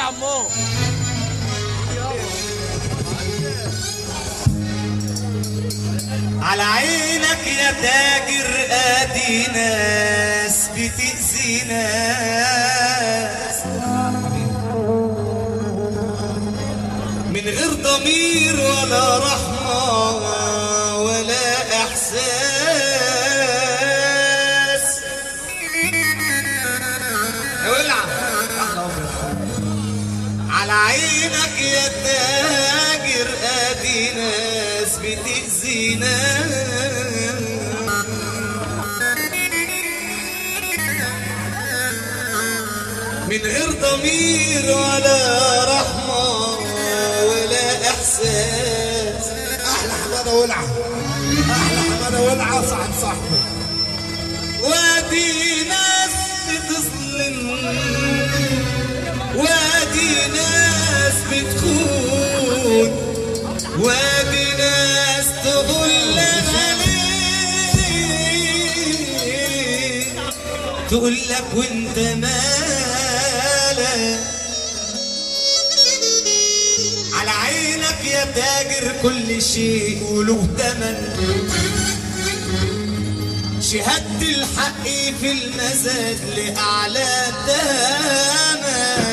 عمو على عينك يا تاجر ادي ناس بتأذي ناس من غير ضمير ولا رحمة ولا إحساس ولع على عينك يا تاجر ادي ناس بتأذي ناس من غير ضمير ولا رحمة ولا إحساس احلى حماده ولعه احلى حماده ولعه صاحب صاحبه وادي ناس بتظلم وادي ناس بتخون وادي ناس تقول لنا ليه تقول لك وانت مالك على عينك يا تاجر كل شيء وله تمن شهادة الحق في المزاد لأعلى تمن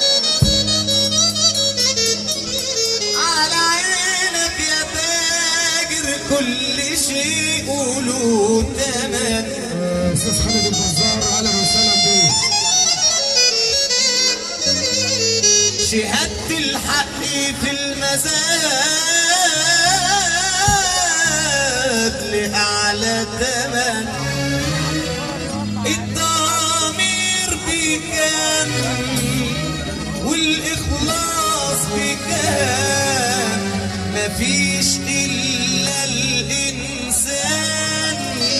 على عينك يا تاجر كل شيء وله تمن استاذ خالد البزار اهلا وسهلا بيه شهادة الحق في المزاد لأعلى تمن الضمير بكام والإخلاص بكام مفيش إلا الإنسان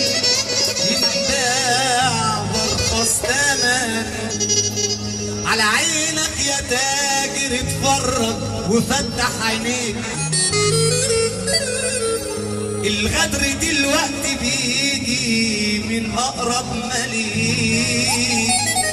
ينباع برخص تمن على عينك يا تاجر اتفرج وفتح عينيك الغدر دلوقتي بيجي من اقرب مليك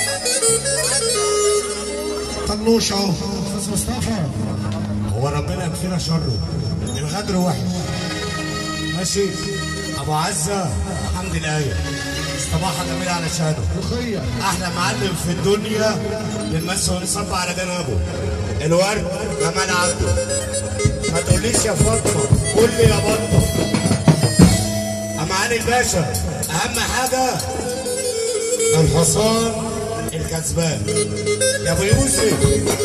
طنوش اهو استاذ مصطفى هو ربنا يكفينا شره الغدر وحش ماشي ابو عزه حمد الايه صباحه جميله على شهاده اخويا احلى معلم في الدنيا بنمس ونصب على جنابه الورد جمال عبده ما تقوليش يا فاطمه قول لي يا بطه اما علي الباشا اهم حاجه الحصان الكسبان يا ابو يوسف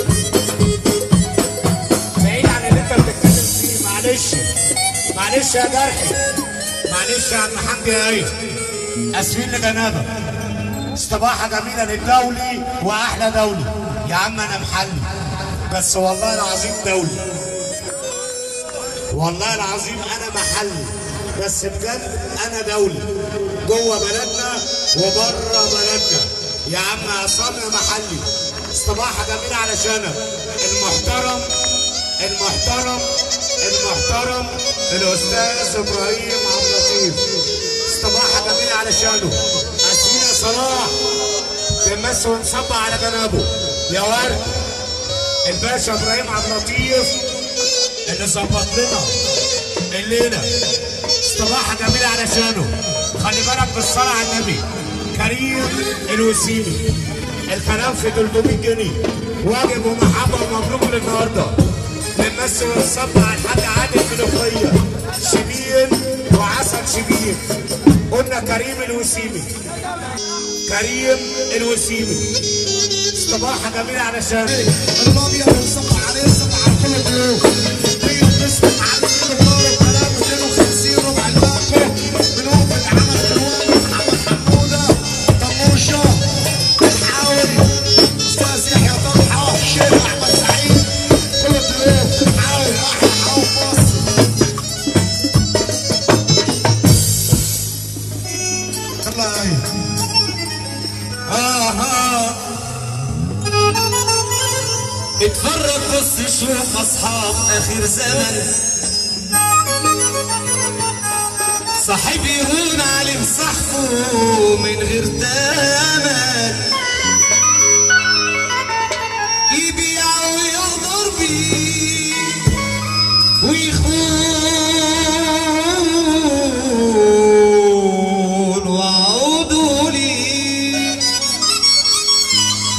بعيد عن اللي انت بتتكلم فيه معلش معلش يا جرحي معلش يا عم حمدي يا ايه اسفين لجنابك استباحة جميلة للدولي وأحلى دولي يا عم أنا محلي بس والله العظيم دولي والله العظيم أنا محلي بس بجد أنا دولي جوه بلدنا وبره بلدنا يا عم عصام يا محلي استباحة جميلة علشانك المحترم المحترم المحترم الأستاذ إبراهيم عبد اللطيف استباحة جميلة علشانه أسينا صلاح بنمس ونصب على جنابه يا ورد الباشا ابراهيم عبد اللطيف اللي ظبط لنا الليله استباحه جميله علشانه خلي بالك بالصلاه على النبي كريم الوسيمي الكلام في 300 جنيه واجب ومحبه ومبروك للنهارده بنمس ونصب على الحاج عادل ملوخيه شبين وعسل شبين قلنا كريم الوسيمي كريم الوسيمي استباحة جميلة علشان الابيض نصب عليه نصب على كل الضيوف بيت بيسمع على كل الدار الكلام 250 ربع الباقي بنوف العمل الوالد محمد حموده طنوشه الحاوي استاذ يحيى طلحه الشيخ احمد سعيد كل الضيوف الحاوي احلى حاوي في مصر يلا يا آه آه اتفرج بص شوف اصحاب اخر زمن صاحب يهون عليه صاحبه من غير تمن يبيع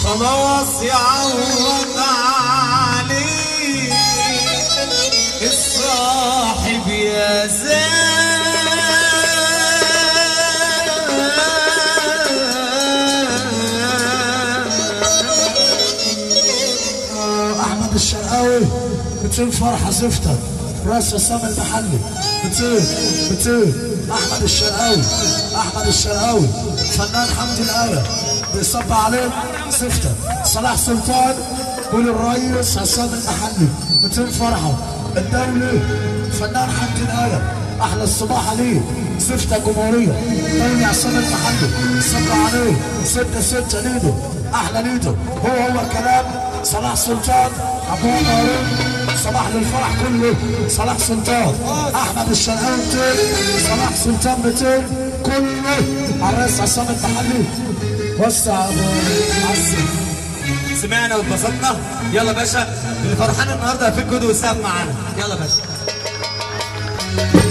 خلاص يعوض عليه الصاحب يا زين احمد الشرقاوي بتقول فرحه زفته راس عصام المحلي بتقول بتقول احمد الشرقاوي احمد الشرقاوي فنان حمدي الاله بيصب عليه زفته صلاح سلطان قول الريس عصام المحلي بتقول فرحه الدولي فنان حمدي الاله احلى الصباح عليه زفته جمهوريه دولي عصام المحلي صب عليه ستة ستة ليدو احلى ليدو هو هو الكلام صلاح سلطان ابو هارون صلاح للفرح كله صلاح سلطان احمد الشرقاوي 200 صلاح سلطان 200 كله على الرئيس عصام المحلي وسع يا ابو عزم سمعنا واتبسطنا يلا باشا اللي فرحان النهارده في الجود والسقف معانا يلا باشا